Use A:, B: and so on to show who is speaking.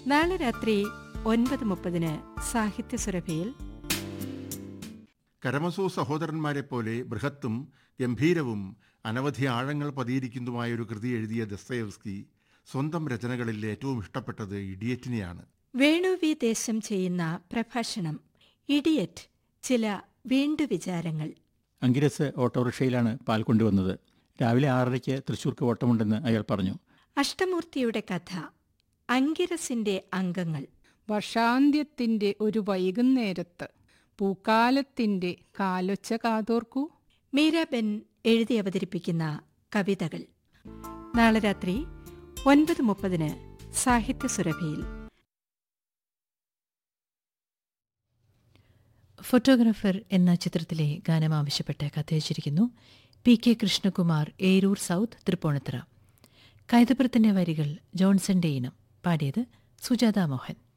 A: നാളെ രാത്രി ഒൻപത് മുപ്പതിന് സാഹിത്യ സുരഭിയിൽ
B: കരമസൂ സഹോദരന്മാരെ പോലെ ബൃഹത്തും ഗംഭീരവും അനവധി ആഴങ്ങൾ പതിയിരിക്കുന്നതുമായ ഒരു കൃതി എഴുതിയ ദസ്തയവ്സ്കി സ്വന്തം രചനകളിൽ ഏറ്റവും ഇഷ്ടപ്പെട്ടത് ഇഡിയറ്റിനെയാണ്
A: വേണു വി ദേശം ചെയ്യുന്ന പ്രഭാഷണം ഇഡിയറ്റ് ചില വീണ്ടു വിചാരങ്ങൾ
C: അങ്കിരസ് ഓട്ടോറിക്ഷയിലാണ് പാൽ കൊണ്ടുവന്നത് രാവിലെ ആറരയ്ക്ക് തൃശ്ശൂർക്ക് ഓട്ടമുണ്ടെന്ന് അയാൾ പറഞ്ഞു
A: അഷ്ടമൂർത്തിയുടെ കഥ അങ്കിരസിന്റെ അംഗങ്ങൾ
D: വർഷാന്ത്യത്തിന്റെ ഒരു വൈകുന്നേരത്ത് പൂക്കാലത്തിന്റെ കാലൊച്ച കാതോർക്കൂ
A: മീരാബെൻ എഴുതി അവതരിപ്പിക്കുന്ന കവിതകൾ നാളെ രാത്രി ഒൻപത് മുപ്പതിന് സാഹിത്യ സുരഭിയിൽ
E: ഫോട്ടോഗ്രാഫർ എന്ന ചിത്രത്തിലെ ഗാനം ആവശ്യപ്പെട്ട് കത്തയച്ചിരിക്കുന്നു P K Krishnakumar Eroor south Thrippunithura കൈതപ്പുറത്തിന്റെ വരികൾ ജോൺസന്റെ ഇനം പാടിയത് സുജാത മോഹൻ